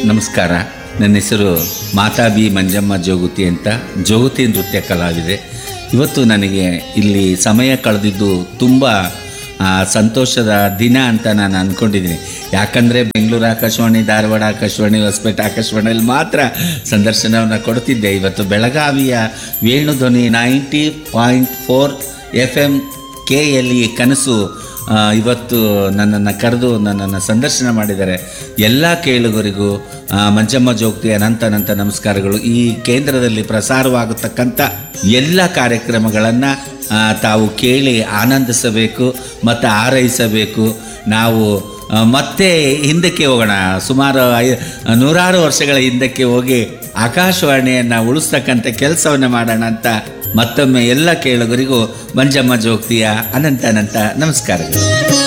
ನಮಸ್ಕಾರ ನನ್ನ ಹೆಸರು ಮಾತಾ ಬಿ ಮಂಜಮ್ಮ ಜೋಗುತಿ ಅಂತ ಜೋಗುತಿ ನೃತ್ಯ ಕಲಾವಿದೆ ಇವತ್ತು ನನಗೆ ಇಲ್ಲಿ ಸಮಯ ಕಳೆದಿದ್ದು ತುಂಬ ಆ, ಸಂತೋಷದ ದಿನ ಅಂತ ನಾನು ಅಂದ್ಕೊಂಡಿದ್ದೀನಿ ಯಾಕಂದರೆ ಬೆಂಗಳೂರು ಆಕಾಶವಾಣಿ ಧಾರವಾಡ ಆಕಾಶವಾಣಿ ಹೊಸಪೇಟೆ ಆಕಾಶವಾಣಿಯಲ್ಲಿ ಮಾತ್ರ ಸಂದರ್ಶನವನ್ನು ಕೊಡ್ತಿದ್ದೆ ಇವತ್ತು ಬೆಳಗಾವಿಯ Venudhwani ninety point four F M K L E ಕನಸು ಆ, ಇವತ್ತು ನನ್ನನ್ನು ಕರೆದು ನನ್ನನ್ನು ಸಂದರ್ಶನ ಮಾಡಿದ್ದಾರೆ ಎಲ್ಲ ಕೇಳುಗರಿಗೂ ಆ, ಮಂಜಮ್ಮ ಜೋಗ್ತಿ ಅನಂತ ಅನಂತ ನಮಸ್ಕಾರಗಳು ಈ ಕೇಂದ್ರದಲ್ಲಿ ಪ್ರಸಾರವಾಗತಕ್ಕಂಥ ಎಲ್ಲ ಕಾರ್ಯಕ್ರಮಗಳನ್ನು ತಾವು ಕೇಳಿ ಆನಂದಿಸಬೇಕು ಮತ್ತು ಆರೈಸಬೇಕು ನಾವು ಆ, ಮತ್ತೆ ಹಿಂದಕ್ಕೆ ಹೋಗೋಣ ಸುಮಾರು ಐ ನೂರಾರು ವರ್ಷಗಳ ಹಿಂದಕ್ಕೆ ಹೋಗಿ ಆಕಾಶವಾಣಿಯನ್ನು ಉಳಿಸ್ತಕ್ಕಂಥ ಕೆಲಸವನ್ನು ಮಾಡೋಣ ಅಂತ ಮತ್ತೊಮ್ಮೆ ಎಲ್ಲ ಕೇಳುಗರಿಗೂ ಮಂಜಮ್ಮ ಜೋಗ್ತಿಯ ಅನಂತ ಅನಂತ ನಮಸ್ಕಾರಗಳು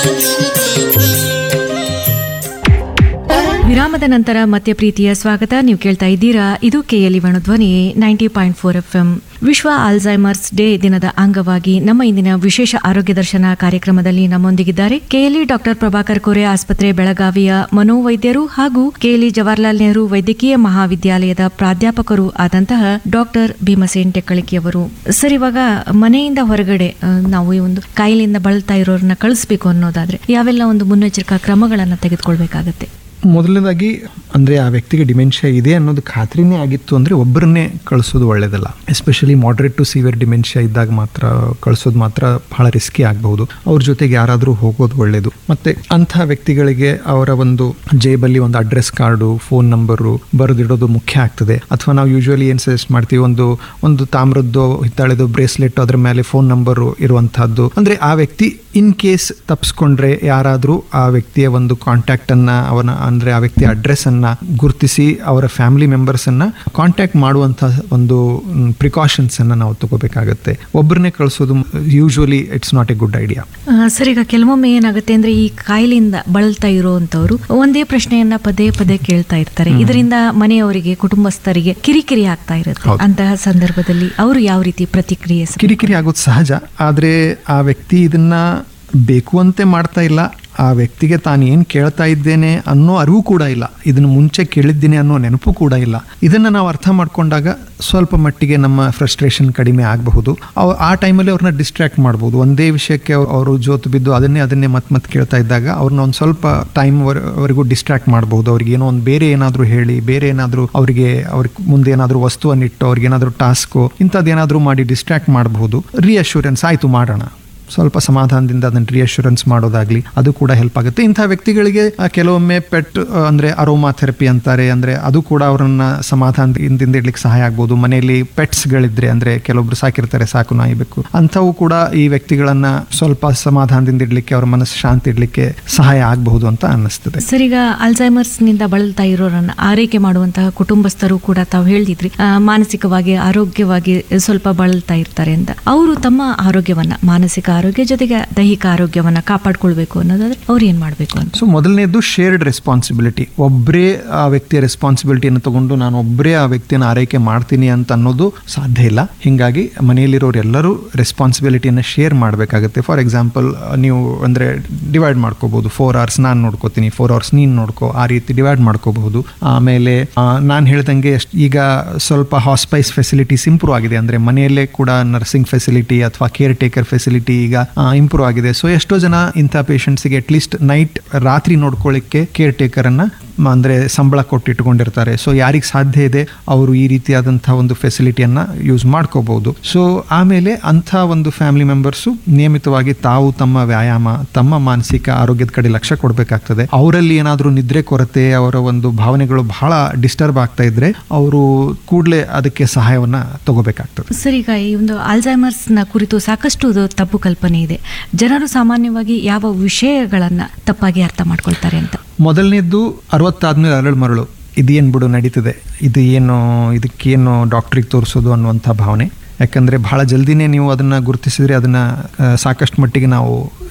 ವಿರಾಮದ ನಂತರ ಮತ್ತೆ ಪ್ರೀತಿಯ ಸ್ವಾಗತ ನೀವು ಕೇಳ್ತಾ ಇದ್ದೀರಾ ಇದು KLE Dhwani ninety point four F M ವಿಶ್ವ ಆಲ್ಝೈಮರ್ಸ್ ಡೇ ದಿನದ ಅಂಗವಾಗಿ ನಮ್ಮ ಇಂದಿನ ವಿಶೇಷ ಆರೋಗ್ಯ ದರ್ಶನ ಕಾರ್ಯಕ್ರಮದಲ್ಲಿ ನಮ್ಮೊಂದಿಗಿದ್ದಾರೆ ಕೆಎಲಿ ಡಾಕ್ಟರ್ ಪ್ರಭಾಕರ್ ಕೋರೆ ಆಸ್ಪತ್ರೆ ಬೆಳಗಾವಿಯ ಮನೋವೈದ್ಯರು ಹಾಗೂ ಕೆಎಲಿ ಜವಾಹರ್ಲಾಲ್ ನೆಹರು ವೈದ್ಯಕೀಯ ಮಹಾವಿದ್ಯಾಲಯದ ಪ್ರಾಧ್ಯಾಪಕರು ಆದಂತಹ ಡಾಕ್ಟರ್ ಭೀಮಸೇನ್ ಟೆಕ್ಕಳಿಕಿಯವರು ಸರ್ ಇವಾಗ ಮನೆಯಿಂದ ಹೊರಗಡೆ ಆ, ನಾವು ಈ ಒಂದು ಕಾಯಿಲೆಯಿಂದ ಬಳಲ್ತಾ ಇರೋರನ್ನ ಕಳಿಸ್ಬೇಕು ಅನ್ನೋದಾದ್ರೆ ಯಾವೆಲ್ಲ ಒಂದು ಮುನ್ನೆಚ್ಚರಿಕಾ ಕ್ರಮಗಳನ್ನ ತೆಗೆದುಕೊಳ್ಬೇಕಾಗತ್ತೆ ಮೊದಲನೇದಾಗಿ ಅಂದರೆ ಆ ವ್ಯಕ್ತಿಗೆ ಡಿಮೆನ್ಷಿಯಾ ಇದೆ ಅನ್ನೋದು ಖಾತ್ರಿನೇ ಆಗಿತ್ತು ಅಂದರೆ ಒಬ್ಬರನ್ನೇ ಕಳಿಸೋದು ಒಳ್ಳೆಯದಲ್ಲ especially moderate to severe dementia ಇದ್ದಾಗ ಮಾತ್ರ ಕಳಿಸೋದು ಮಾತ್ರ ಬಹಳ ರಿಸ್ಕಿ ಆಗಬಹುದು ಅವ್ರ ಜೊತೆಗೆ ಯಾರಾದರೂ ಹೋಗೋದು ಒಳ್ಳೆಯದು ಮತ್ತು ಅಂಥ ವ್ಯಕ್ತಿಗಳಿಗೆ ಅವರ ಒಂದು ಜೇಬಲ್ಲಿ ಒಂದು ಅಡ್ರೆಸ್ ಕಾರ್ಡು ಫೋನ್ ನಂಬರು ಬರೆದಿಡೋದು ಮುಖ್ಯ ಆಗ್ತದೆ ಅಥವಾ ನಾವು ಯೂಶ್ವಲಿ ಏನು ಸಜೆಸ್ಟ್ ಮಾಡ್ತೀವಿ ಒಂದು ಒಂದು ತಾಮ್ರದ್ದು ಹಿತ್ತಾಳೆದು ಬ್ರೇಸ್ಲೆಟ್ ಅದ್ರ ಮೇಲೆ ಫೋನ್ ನಂಬರು ಇರುವಂತಹದ್ದು ಅಂದರೆ ಆ ವ್ಯಕ್ತಿ ಇನ್ ಕೇಸ್ ತಪ್ಪಿಸ್ಕೊಂಡ್ರೆ ಯಾರಾದರೂ ಆ ವ್ಯಕ್ತಿಯ ಒಂದು ಕಾಂಟ್ಯಾಕ್ಟನ್ನು ಅವನ ಅಂದರೆ ಆ ವ್ಯಕ್ತಿಯ ಅಡ್ರೆಸ್ಸನ್ನು ಗುರುತಿಸಿ ಅವರ ಫ್ಯಾಮಿಲಿ ಮೆಂಬರ್ಸನ್ನು ಕಾಂಟ್ಯಾಕ್ಟ್ ಮಾಡುವಂಥ ಒಂದು ಪ್ರಿಕಾಷನ್ಸನ್ನು ನಾವು ತಗೋಬೇಕಾಗತ್ತೆ ಒಬ್ಬರನ್ನೇ ಕಳಿಸೋದು usually it's not a good idea ಆ, ಸರ್ ಈಗ ಕೆಲವೊಮ್ಮೆ ಏನಾಗುತ್ತೆ ಅಂದ್ರೆ ಈ ಕಾಯಿಲೆಯಿಂದ ಬಳಲ್ತಾ ಇರುವಂತವ್ರು ಒಂದೇ ಪ್ರಶ್ನೆಯನ್ನ ಪದೇ ಪದೇ ಕೇಳ್ತಾ ಇರ್ತಾರೆ ಇದರಿಂದ ಮನೆಯವರಿಗೆ ಕುಟುಂಬಸ್ಥರಿಗೆ ಕಿರಿಕಿರಿ ಆಗ್ತಾ ಇರುತ್ತೆ ಹೌದು. ಅಂತಹ ಸಂದರ್ಭದಲ್ಲಿ ಅವರು ಯಾವ ರೀತಿ ಪ್ರತಿಕ್ರಿಯೆ ಸ- ಕಿರಿಕಿರಿ ಆಗೋದು ಸಹಜ ಆದರೆ ಆ ವ್ಯಕ್ತಿ ಇದನ್ನ ಬೇಕು ಅಂತೆ ಮಾಡ್ತಾ ಇಲ್ಲ ಆ ವ್ಯಕ್ತಿಗೆ ತಾನು ಏನು ಕೇಳ್ತಾ ಇದ್ದೇನೆ ಅನ್ನೋ ಅರಿವು ಕೂಡ ಇಲ್ಲ ಇದನ್ನು ಮುಂಚೆ ಕೇಳಿದ್ದೀನಿ ಅನ್ನೋ ನೆನಪು ಕೂಡ ಇಲ್ಲ ಇದನ್ನು ನಾವು ಅರ್ಥ ಮಾಡ್ಕೊಂಡಾಗ ಸ್ವಲ್ಪ ಮಟ್ಟಿಗೆ ನಮ್ಮ ಫ್ರಸ್ಟ್ರೇಷನ್ ಕಡಿಮೆ ಆಗಬಹುದು ಅವ್ ಆ ಟೈಮಲ್ಲಿ ಅವ್ರನ್ನ ಡಿಸ್ಟ್ರಾಕ್ಟ್ ಮಾಡ್ಬೋದು ಒಂದೇ ವಿಷಯಕ್ಕೆ ಅವರು ಜೋತು ಬಿದ್ದು ಅದನ್ನೇ ಅದನ್ನೇ ಮತ್ತೆ ಮತ್ತೆ ಕೇಳ್ತಾ ಇದ್ದಾಗ ಅವ್ರನ್ನ ಒಂದು ಸ್ವಲ್ಪ ಟೈಮ್ ವರೆಗೂ ಡಿಸ್ಟ್ರಾಕ್ಟ್ ಮಾಡ್ಬೋದು ಅವ್ರಿಗೆ ಏನೋ ಒಂದು ಬೇರೆ ಏನಾದರೂ ಹೇಳಿ ಬೇರೆ ಏನಾದರೂ ಅವರಿಗೆ ಅವ್ರಿಗೆ ಮುಂದೆ ಏನಾದರೂ ವಸ್ತುವನ್ನಿಟ್ಟು ಅವ್ರಿಗೆ ಏನಾದರೂ ಟಾಸ್ಕು ಇಂಥದ್ದು ಏನಾದರೂ ಮಾಡಿ ಡಿಸ್ಟ್ರಾಕ್ಟ್ ಮಾಡಬಹುದು ರಿಅಶ್ಯೂರೆನ್ಸ್ ಆಯಿತು ಮಾಡೋಣ ಸ್ವಲ್ಪ ಸಮಾಧಾನದಿಂದ ಅದನ್ನು ರಿಅಶ್ಯೂರೆನ್ಸ್ ಮಾಡೋದಾಗ್ಲಿ ಅದು ಕೂಡ ಹೆಲ್ಪ್ ಆಗುತ್ತೆ ಇಂಥ ವ್ಯಕ್ತಿಗಳಿಗೆ ಆ, ಕೆಲವೊಮ್ಮೆ ಪೆಟ್ ಅಂದರೆ ಅರೋಮಾ ಥೆರಪಿ ಅಂತಾರೆ ಅಂದರೆ ಅದು ಕೂಡ ಅವರನ್ನ ಸಮಾಧಾನದಿಂದ ಇಡ್ಲಿಕ್ಕೆ ಸಹಾಯ ಆಗ್ಬೋದು ಮನೆಯಲ್ಲಿ ಪೆಟ್ಸ್ಗಳಿದ್ರೆ ಅಂದರೆ ಕೆಲವೊಬ್ರು ಸಾಕಿರ್ತಾರೆ ಸಾಕು ನಾಯಿ ಬೇಕು ಅಂಥವು ಕೂಡ ಈ ವ್ಯಕ್ತಿಗಳನ್ನ ಸ್ವಲ್ಪ ಸಮಾಧಾನದಿಂದ ಇಡ್ಲಿಕ್ಕೆ ಅವರ ಮನಸ್ಸು ಶಾಂತಿ ಇಡ್ಲಿಕ್ಕೆ ಸಹಾಯ ಆಗಬಹುದು ಅಂತ ಅನ್ನಿಸ್ತದೆ ಸರ್ ಈಗ ಅಲ್ಝೈಮರ್ಸ್ ನಿಂದ ಬಳಲ್ತಾ ಇರೋರನ್ನ ಆರೈಕೆ ಮಾಡುವಂತಹ ಕುಟುಂಬಸ್ಥರು ಕೂಡ ತಾವು ಹೇಳಿದ್ರಿ ಆ, ಮಾನಸಿಕವಾಗಿ ಆರೋಗ್ಯವಾಗಿ ಸ್ವಲ್ಪ ಬಳಲ್ತಾ ಇರ್ತಾರೆ ಅಂತ ಅವರು ತಮ್ಮ ಆರೋಗ್ಯವನ್ನ ಮಾನಸಿಕ ಆರೋಗ್ಯ ಜೊತೆಗೆ ದೈಹಿಕ ಆರೋಗ್ಯವನ್ನ ಕಾಪಾಡ್ಕೊಳ್ಬೇಕು ಅನ್ನೋದಾದ್ರೆ ಅವ್ರು ಏನ್ ಮಾಡ್ಬೇಕು ಅಂತ ಸೊ ಮೊದಲನೇದು ಶೇರ್ಡ್ ರೆಸ್ಪಾನ್ಸಿಬಿಲಿಟಿ ಒಬ್ಬರೇ ಆ ವ್ಯಕ್ತಿಯ ರೆಸ್ಪಾನ್ಸಿಬಿಲಿಟಿಯನ್ನು ತಗೊಂಡು ನಾನು ಒಬ್ಬರೇ ಆ ವ್ಯಕ್ತಿಯನ್ನು ಆರೈಕೆ ಮಾಡ್ತೀನಿ ಅಂತ ಅನ್ನೋದು ಸಾಧ್ಯ ಇಲ್ಲ ಹೀಗಾಗಿ ಮನೆಯಲ್ಲಿರೋರು ಎಲ್ಲರೂ ರೆಸ್ಪಾನ್ಸಿಬಿಲಿಟಿಯನ್ನು ಶೇರ್ ಮಾಡಬೇಕಾಗುತ್ತೆ ಫಾರ್ ಎಕ್ಸಾಂಪಲ್ ನೀವು ಅಂದರೆ ಡಿವೈಡ್ ಮಾಡ್ಕೋಬಹುದು ಫೋರ್ ಅವರ್ಸ್ ನಾನು ನೋಡ್ಕೋತೀನಿ ಫೋರ್ ಅವರ್ಸ್ ನೀನು ನೋಡ್ಕೋ ಆ ರೀತಿ ಡಿವೈಡ್ ಮಾಡ್ಕೋಬಹುದು ಆಮೇಲೆ ನಾನು ಹೇಳ್ದಂಗೆ ಎಷ್ಟ್- ಈಗ ಸ್ವಲ್ಪ ಹಾಸ್ಪೈಸ್ ಫೆಸಿಲಿಟೀಸ್ ಇಂಪ್ರೂವ್ ಆಗಿದೆ ಅಂದರೆ ಮನೆಯಲ್ಲೇ ಕೂಡ ನರ್ಸಿಂಗ್ ಫೆಸಿಲಿಟಿ ಅಥವಾ ಕೇರ್ ಟೇಕರ್ ಫೆಸಿಲಿಟಿ ಈಗ ಇಂಪ್ರೂವ್ ಆಗಿದೆ ಸೊ ಎಷ್ಟೋ ಜನ ಇಂಥ ಪೇಷಂಟ್ಸ್ಗೆ ಅಟ್ಲೀಸ್ಟ್ ನೈಟ್ ರಾತ್ರಿ ನೋಡ್ಕೊಳ್ಳಿಕ್ಕೆ ಕೇರ್ ಟೇಕರನ್ನು ಅಂದರೆ ಸಂಬಳ ಕೊಟ್ಟಿಟ್ಕೊಂಡಿರ್ತಾರೆ ಸೊ ಯಾರಿಗೆ ಸಾಧ್ಯ ಇದೆ ಅವರು ಈ ರೀತಿಯಾದಂಥ ಒಂದು ಫೆಸಿಲಿಟಿಯನ್ನು ಯೂಸ್ ಮಾಡ್ಕೋಬಹುದು ಸೊ ಆಮೇಲೆ ಅಂಥ ಒಂದು ಫ್ಯಾಮಿಲಿ ಮೆಂಬರ್ಸು ನಿಯಮಿತವಾಗಿ ತಾವು ತಮ್ಮ ವ್ಯಾಯಾಮ ತಮ್ಮ ಮಾನಸಿಕ ಆರೋಗ್ಯದ ಕಡೆ ಲಕ್ಷ್ಯ ಕೊಡಬೇಕಾಗ್ತದೆ ಅವರಲ್ಲಿ ಏನಾದರೂ ನಿದ್ರೆ ಕೊರತೆ ಅವರ ಒಂದು ಭಾವನೆಗಳು ಬಹಳ ಡಿಸ್ಟರ್ಬ್ ಆಗ್ತಾ ಇದ್ರೆ ಅವರು ಕೂಡಲೇ ಅದಕ್ಕೆ ಸಹಾಯವನ್ನ ತಗೋಬೇಕಾಗ್ತದೆ ಸರ್ ಈಗ ಈ ಒಂದು ಆಲ್ಝೈಮರ್ಸ್ ನ ಕುರಿತು ಸಾಕಷ್ಟು ಇದು ತಪ್ಪು ಕಲ್ಪನೆ ಇದೆ ಜನರು ಸಾಮಾನ್ಯವಾಗಿ ಯಾವ ವಿಷಯಗಳನ್ನ ತಪ್ಪಾಗಿ ಅರ್ಥ ಮಾಡ್ಕೊಳ್ತಾರೆ ಅಂತ ಮೊದಲನೇದ್ದು ಅರವತ್ತಾದ್ಮೇಲೆ ಅರಳು ಮರಳು ಇದೇನು ಬಿಡು ನಡೀತದೆ ಇದು ಏನು ಇದಕ್ಕೇನು ಡಾಕ್ಟ್ರಿಗೆ ತೋರಿಸೋದು ಅನ್ನುವಂಥ ಭಾವನೆ ಯಾಕಂದರೆ ಬಹಳ ಜಲ್ದಿನೇ ನೀವು ಅದನ್ನು ಗುರುತಿಸಿದ್ರೆ ಅದನ್ನು ಸಾಕಷ್ಟು ಮಟ್ಟಿಗೆ ನಾವು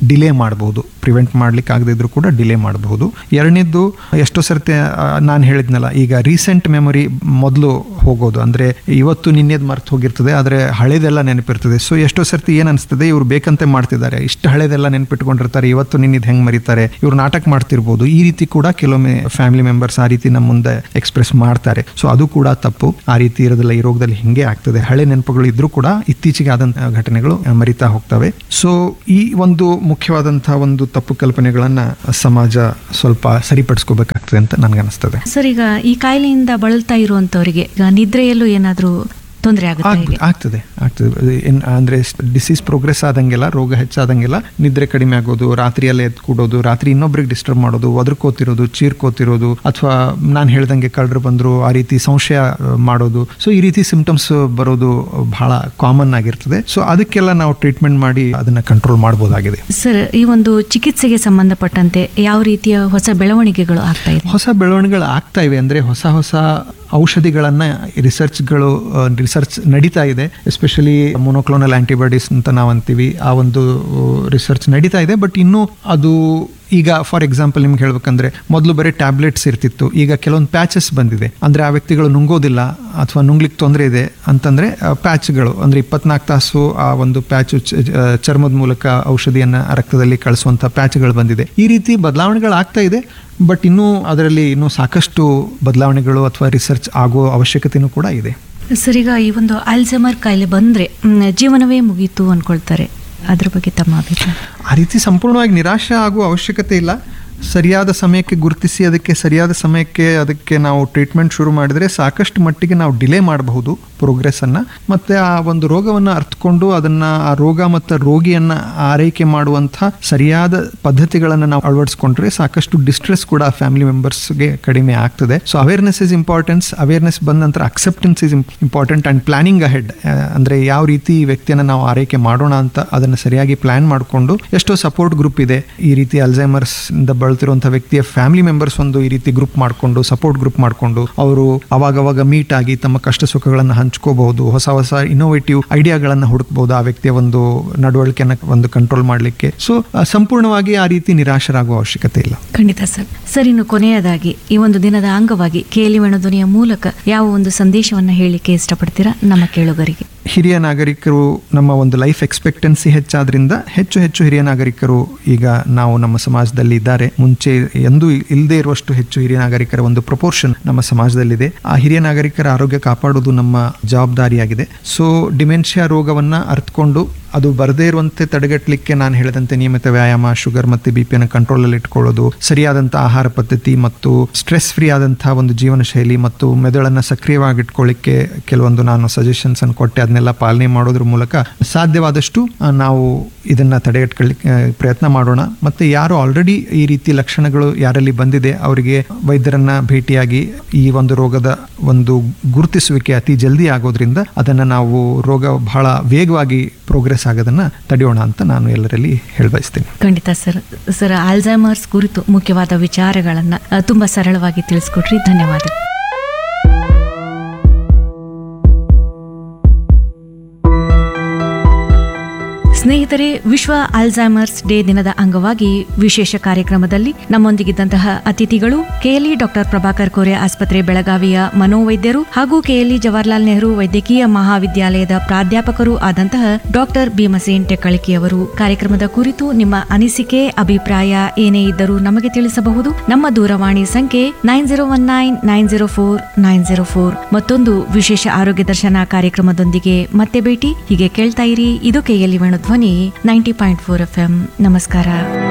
ಡಿಲೇ ಮಾಡಬಹುದು ಪ್ರಿವೆಂಟ್ ಮಾಡ್ಲಿಕ್ಕೆ ಆಗದೇ ಇದ್ರೂ ಕೂಡ ಡಿಲೇ ಮಾಡಬಹುದು ಎರಡನೇದ್ದು ಎಷ್ಟೋ ಸರ್ತಿ ನಾನು ಹೇಳಿದ್ನಲ್ಲ ಈಗ ರೀಸೆಂಟ್ ಮೆಮೊರಿ ಮೊದಲು ಹೋಗೋದು ಅಂದ್ರೆ ಇವತ್ತು ನಿನ್ನೆದ್ ಮರ್ತು ಹೋಗಿರ್ತದೆ ಆದರೆ ಹಳೇದೆಲ್ಲ ನೆನಪಿರ್ತದೆ ಸೊ ಎಷ್ಟೋ ಸರ್ತಿ ಏನ್ ಅನಿಸ್ತದೆ ಇವ್ರು ಬೇಕಂತೆ ಮಾಡ್ತಿದ್ದಾರೆ ಇಷ್ಟು ಹಳೇದೆಲ್ಲ ನೆನಪಿಟ್ಕೊಂಡಿರ್ತಾರೆ ಇವತ್ತು ನಿನ್ನಿದ್ ಹೆಂಗ್ ಮರಿತಾರೆ ಇವ್ರು ನಾಟಕ ಮಾಡ್ತಿರ್ಬೋದು ಈ ರೀತಿ ಕೂಡ ಕೆಲವೊಮ್ಮೆ ಫ್ಯಾಮಿಲಿ ಮೆಂಬರ್ಸ್ ಆ ರೀತಿ ನಮ್ಮ ಮುಂದೆ ಎಕ್ಸ್ಪ್ರೆಸ್ ಮಾಡ್ತಾರೆ ಸೊ ಅದು ಕೂಡ ತಪ್ಪು ಆ ರೀತಿ ಇರೋದಿಲ್ಲ ಈ ರೋಗದಲ್ಲಿ ಹಿಂಗೆ ಆಗ್ತದೆ ಹಳೆ ನೆನಪುಗಳು ಇದ್ರೂ ಕೂಡ ಇತ್ತೀಚೆಗೆ ಆದಂತಹ ಘಟನೆಗಳು ಆ, ಮರಿತಾ ಹೋಗ್ತವೆ ಸೊ ಈ ಒಂದು ಮುಖ್ಯವಾದಂತಹ ಒಂದು ತಪ್ಪು ಕಲ್ಪನೆಗಳನ್ನ ಸಮಾಜ ಸ್ವಲ್ಪ ಸರಿಪಡಿಸ್ಕೋಬೇಕಾಗ್ತದೆ ಅಂತ ನನ್ಗನ್ನಿಸ್ತದೆ ಸರ್ ಈಗ ಈ ಕಾಯಿಲೆಯಿಂದ ಬಳಲ್ತಾ ಇರುವಂತವರಿಗೆ ಈಗ ನಿದ್ರೆಯಲ್ಲೂ ಏನಾದ್ರೂ ತೊಂದರೆ ಆಗುತ್ತೆ ಆಗ್- ಹೇಗೆ ಆಗ್ತದೆ ಆಗ್ತದೆ ಏನ್- ಅಂದ್ರೆ ಡಿಸೀಸ್ ಪ್ರೋಗ್ರೆಸ್ ಆದಂಗೆಲ್ಲ ರೋಗ ಹೆಚ್ಚಾದಂಗೆಲ್ಲ ನಿದ್ರೆ ಕಡಿಮೆ ಆಗೋದು ರಾತ್ರಿಯಲ್ಲೇ ಎದ್ದು ಕೂಡೋದು ರಾತ್ರಿ ಇನ್ನೊಬ್ರಿಗೆ ಡಿಸ್ಟರ್ಬ್ ಮಾಡೋದು ಒದರ್ಕೋತಿರೋದು ಚೀರ್ಕೋತಿರೋದು ಅಥವಾ ನಾನು ಹೇಳ್ದಂಗೆ ಕಳ್ಳರು ಬಂದ್ರು ಆ ರೀತಿ ಸಂಶಯ ಆ, ಮಾಡೋದು ಸೊ ಈ ರೀತಿ ಸಿಂಪ್ಟಮ್ಸ್ ಬರೋದು ಬಹಳ ಕಾಮನ್ ಆಗಿರ್ತದೆ ಸೊ ಅದಕ್ಕೆಲ್ಲ ನಾವು ಟ್ರೀಟ್ಮೆಂಟ್ ಮಾಡಿ ಅದನ್ನ ಕಂಟ್ರೋಲ್ ಮಾಡ್ಬೋದಾಗಿದೆ ಸರ್ ಈ ಒಂದು ಚಿಕಿತ್ಸೆಗೆ ಸಂಬಂಧಪಟ್ಟಂತೆ ಯಾವ ರೀತಿಯ ಹೊಸ ಬೆಳವಣಿಗೆಗಳು ಆಗ್ತಾ ಇದೆ ಹೊಸ ಬೆಳವಣಿಗೆಗಳು ಆಗ್ತಾ ಇವೆ ಅಂದರೆ ಹೊಸ ಹೊಸ ಔಷಧಿಗಳನ್ನು ರಿಸರ್ಚ್ಗಳು ರಿಸರ್ಚ್ ನಡೀತಾ ಇದೆ ಎಸ್ಪೆಷಲಿ ಮೊನೋಕ್ಲೋನಲ್ ಆಂಟಿಬಾಡೀಸ್ ಅಂತ ನಾವು ಅಂತೀವಿ ಆ ಒಂದು ರಿಸರ್ಚ್ ನಡೀತಾ ಇದೆ ಬಟ್ ಇನ್ನೂ ಅದು ಈಗ ಫಾರ್ ಎಕ್ಸಾಂಪಲ್ ನಿಮ್ಗೆ ಹೇಳ್ಬೇಕಂದ್ರೆ ಮೊದಲು ಬರೀ ಟ್ಯಾಬ್ಲೆಟ್ಸ್ ಇರ್ತಿತ್ತು ಈಗ ಕೆಲವೊಂದು ಪ್ಯಾಚಸ್ ಬಂದಿದೆ ಅಂದರೆ ಆ ವ್ಯಕ್ತಿಗಳು ನುಂಗೋದಿಲ್ಲ ಅಥವಾ ನುಂಗ್ಲಿಕ್ಕೆ ತೊಂದರೆ ಇದೆ ಅಂತಂದರೆ ಪ್ಯಾಚ್ಗಳು ಅಂದರೆ ಇಪ್ಪತ್ನಾಲ್ಕು ತಾಸು ಆ ಒಂದು ಪ್ಯಾಚು ಚರ್ಮದ ಮೂಲಕ ಔಷಧಿಯನ್ನು ರಕ್ತದಲ್ಲಿ ಕಳಿಸುವಂಥ ಪ್ಯಾಚ್ಗಳು ಬಂದಿದೆ ಈ ರೀತಿ ಬದಲಾವಣೆಗಳು ಆಗ್ತಾ ಇದೆ ಬಟ್ ಇನ್ನೂ ಅದರಲ್ಲಿ ಇನ್ನೂ ಸಾಕಷ್ಟು ಬದಲಾವಣೆಗಳು ಅಥವಾ ರಿಸರ್ಚ್ ಆಗೋ ಅವಶ್ಯಕತೆನೂ ಕೂಡ ಇದೆ ಸರ್ ಈಗ ಈ ಒಂದು ಅಲ್ಝಮರ್ ಕಾಯಿಲೆ ಬಂದ್ರೆ ಮ್, ಜೀವನವೇ ಮುಗೀತು ಅನ್ಕೊಳ್ತಾರೆ ಅದ್ರ ಬಗ್ಗೆ ತಮ್ಮ ಅಭಿಪ್ರಾಯ ಆ ರೀತಿ ಸಂಪೂರ್ಣವಾಗಿ ನಿರಾಶೆ ಆಗುವ ಅವಶ್ಯಕತೆ ಇಲ್ಲ ಸರಿಯಾದ ಸಮಯಕ್ಕೆ ಗುರುತಿಸಿ ಅದಕ್ಕೆ ಸರಿಯಾದ ಸಮಯಕ್ಕೆ ಅದಕ್ಕೆ ನಾವು ಟ್ರೀಟ್ಮೆಂಟ್ ಶುರು ಮಾಡಿದರೆ ಸಾಕಷ್ಟು ಮಟ್ಟಿಗೆ ನಾವು ಡಿಲೇ ಮಾಡಬಹುದು ಪ್ರೋಗ್ರೆಸ್ಸನ್ನು ಮತ್ತು ಆ ಒಂದು ರೋಗವನ್ನು ಅರ್ಥಕೊಂಡು ಅದನ್ನು ಆ ರೋಗ ಮತ್ತು ರೋಗಿಯನ್ನು ಆರೈಕೆ ಮಾಡುವಂಥ ಸರಿಯಾದ ಪದ್ಧತಿಗಳನ್ನು ನಾವು ಅಳವಡಿಸ್ಕೊಂಡ್ರೆ ಸಾಕಷ್ಟು ಡಿಸ್ಟ್ರೆಸ್ ಕೂಡ ಫ್ಯಾಮಿಲಿ ಮೆಂಬರ್ಸ್ಗೆ ಕಡಿಮೆ ಆಗ್ತದೆ so awareness is importance awareness ಬಂದ ನಂತರ acceptance is important and planning ahead ಅಂದರೆ ಯಾವ ರೀತಿ ಈ ವ್ಯಕ್ತಿಯನ್ನು ನಾವು ಆರೈಕೆ ಮಾಡೋಣ ಅಂತ ಅದನ್ನು ಸರಿಯಾಗಿ ಪ್ಲಾನ್ ಮಾಡಿಕೊಂಡು ಎಷ್ಟೋ ಸಪೋರ್ಟ್ ಗ್ರೂಪ್ ಇದೆ ಈ ರೀತಿ ಅಲ್ಝೈಮರ್ಸ್ ಇಂದ ಬಳಲ್ತಿರುವಂಥ ವ್ಯಕ್ತಿಯ ಫ್ಯಾಮಿಲಿ ಮೆಂಬರ್ಸ್ ಒಂದು ಈ ರೀತಿ ಗ್ರೂಪ್ ಮಾಡಿಕೊಂಡು ಸಪೋರ್ಟ್ ಗ್ರೂಪ್ ಮಾಡಿಕೊಂಡು ಅವರು ಅವಾಗವಾಗ ಮೀಟ್ ಆಗಿ ತಮ್ಮ ಕಷ್ಟ ಸುಖಗಳನ್ನು ಹಂಚ್ಕೋಬಹುದು ಹೊಸ ಹೊಸ ಇನೋವೇಟಿವ್ ಐಡಿಯಾಗಳನ್ನು ಹುಡುಕ್ಬಹುದು ಆ ವ್ಯಕ್ತಿಯ ಒಂದು ನಡವಳಿಕೆಯನ್ನು ಒಂದು ಕಂಟ್ರೋಲ್ ಮಾಡಲಿಕ್ಕೆ ಸೊ ಸಂಪೂರ್ಣವಾಗಿ ಆ ರೀತಿ ನಿರಾಶರಾಗುವ ಅವಶ್ಯಕತೆ ಇಲ್ಲ ಖಂಡಿತ ಸರ್ ಸರ್ ಇನ್ನು ಕೊನೆಯದಾಗಿ ಈ ಒಂದು ದಿನದ ಅಂಗವಾಗಿ ಕೇಳಿ ಧ್ವನಿಯ ಮೂಲಕ ಯಾವ ಒಂದು ಸಂದೇಶವನ್ನ ಹೇಳಿಕೆ ಇಷ್ಟಪಡ್ತೀರಾ ನಮ್ಮ ಕೇಳುಗರಿಗೆ ಹಿರಿಯ ನಾಗರಿಕರು ನಮ್ಮ ಒಂದು ಲೈಫ್ ಎಕ್ಸ್ಪೆಕ್ಟೆನ್ಸಿ ಹೆಚ್ಚಾದ್ರಿಂದ ಹೆಚ್ಚು ಹೆಚ್ಚು ಹಿರಿಯ ನಾಗರಿಕರು ಈಗ ನಾವು ನಮ್ಮ ಸಮಾಜದಲ್ಲಿ ಇದ್ದಾರೆ ಮುಂಚೆ ಎಂದೂ ಇಲ್ಲದೆ ಇರುವಷ್ಟು ಹೆಚ್ಚು ಹಿರಿಯ ನಾಗರಿಕರ ಒಂದು ಪ್ರಪೋರ್ಷನ್ ನಮ್ಮ ಸಮಾಜದಲ್ಲಿದೆ ಆ ಹಿರಿಯ ನಾಗರಿಕರ ಆರೋಗ್ಯ ಕಾಪಾಡುವುದು ನಮ್ಮ ಜವಾಬ್ದಾರಿಯಾಗಿದೆ ಸೊ ಡಿಮೆನ್ಷಿಯಾ ರೋಗವನ್ನ ಅರ್ಥಕೊಂಡು ಅದು ಬರದೇ ಇರುವಂತೆ ತಡೆಗಟ್ಟಲಿಕ್ಕೆ ನಾನು ಹೇಳಿದಂತೆ ನಿಯಮಿತ ವ್ಯಾಯಾಮ ಶುಗರ್ ಮತ್ತು ಬಿ ಪಿಯನ್ನು ಕಂಟ್ರೋಲಲ್ಲಿ ಇಟ್ಕೊಳ್ಳೋದು ಸರಿಯಾದಂಥ ಆಹಾರ ಪದ್ಧತಿ ಮತ್ತು ಸ್ಟ್ರೆಸ್ ಫ್ರೀ ಆದಂತಹ ಒಂದು ಜೀವನ ಶೈಲಿ ಮತ್ತು ಮೆದುಳನ್ನು ಸಕ್ರಿಯವಾಗಿ ಇಟ್ಕೊಳ್ಳಿಕ್ಕೆ ಕೆಲವೊಂದು ನಾನು ಸಜೆಷನ್ಸ್ ಅನ್ನು ಕೊಟ್ಟೆ ಅದನ್ನೆಲ್ಲ ಪಾಲನೆ ಮಾಡೋದ್ರ ಮೂಲಕ ಸಾಧ್ಯವಾದಷ್ಟು ಆ, ನಾವು ಇದನ್ನ ತಡೆಗಟ್ಕೊಳ್ಳಿಕ್ಕೆ ಆ, ಪ್ರಯತ್ನ ಮಾಡೋಣ ಮತ್ತೆ ಯಾರು ಆಲ್ರೆಡಿ ಈ ರೀತಿ ಲಕ್ಷಣಗಳು ಯಾರಲ್ಲಿ ಬಂದಿದೆ ಅವರಿಗೆ ವೈದ್ಯರನ್ನ ಭೇಟಿಯಾಗಿ ಈ ಒಂದು ರೋಗದ ಒಂದು ಗುರುತಿಸುವಿಕೆ ಅತಿ ಜಲ್ದಿ ಆಗೋದ್ರಿಂದ ಅದನ್ನ ನಾವು ರೋಗ ಬಹಳ ವೇಗವಾಗಿ ಪ್ರೋಗ್ರೆಸ್ ಆಗೋದನ್ನ ತಡೆಯೋಣ ಅಂತ ನಾನು ಎಲ್ಲರಲ್ಲಿ ಹೇಳಬಯಸ್ತೀನಿ ಖಂಡಿತ ಸರ್ ಸರ್ ಆಲ್ಝೈಮರ್ಸ್ ಕುರಿತು ಮುಖ್ಯವಾದ ವಿಚಾರಗಳನ್ನ ಅ, ತುಂಬಾ ಸರಳವಾಗಿ ತಿಳಿಸ್ಕೊಟ್ರಿ ಧನ್ಯವಾದ ಸ್ನೇಹಿತರೆ ವಿಶ್ವ ಆಲ್ಝೈಮರ್ಸ್ ಡೇ ದಿನದ ಅಂಗವಾಗಿ ವಿಶೇಷ ಕಾರ್ಯಕ್ರಮದಲ್ಲಿ ನಮ್ಮೊಂದಿಗಿದ್ದಂತಹ ಅತಿಥಿಗಳು ಕೆಎಲ್ಇ ಡಾಕ್ಟರ್ ಪ್ರಭಾಕರ್ ಕೋರೆ ಆಸ್ಪತ್ರೆ ಬೆಳಗಾವಿಯ ಮನೋವೈದ್ಯರು ಹಾಗೂ ಕೆಎಲ್ಇ ಜವಾಹರ್ಲಾಲ್ ನೆಹರು ವೈದ್ಯಕೀಯ ಮಹಾವಿದ್ಯಾಲಯದ ಪ್ರಾಧ್ಯಾಪಕರು ಆದಂತಹ ಡಾಕ್ಟರ್ ಭೀಮಸೇನ್ ಟೆಕ್ಕಳಿಕೆಯವರು ಕಾರ್ಯಕ್ರಮದ ಕುರಿತು ನಿಮ್ಮ ಅನಿಸಿಕೆ ಅಭಿಪ್ರಾಯ ಏನೇ ಇದ್ದರೂ ನಮಗೆ ತಿಳಿಸಬಹುದು ನಮ್ಮ ದೂರವಾಣಿ ಸಂಖ್ಯೆ nine zero one nine nine zero four nine zero four ಮತ್ತೊಂದು ವಿಶೇಷ ಆರೋಗ್ಯ ದರ್ಶನ ಕಾರ್ಯಕ್ರಮದೊಂದಿಗೆ ಮತ್ತೆ ಭೇಟಿ ಹೀಗೆ ಕೇಳ್ತಾ ಇರಿ ಇದು KLE Venu Dhwani ninety point four F M ನಮಸ್ಕಾರ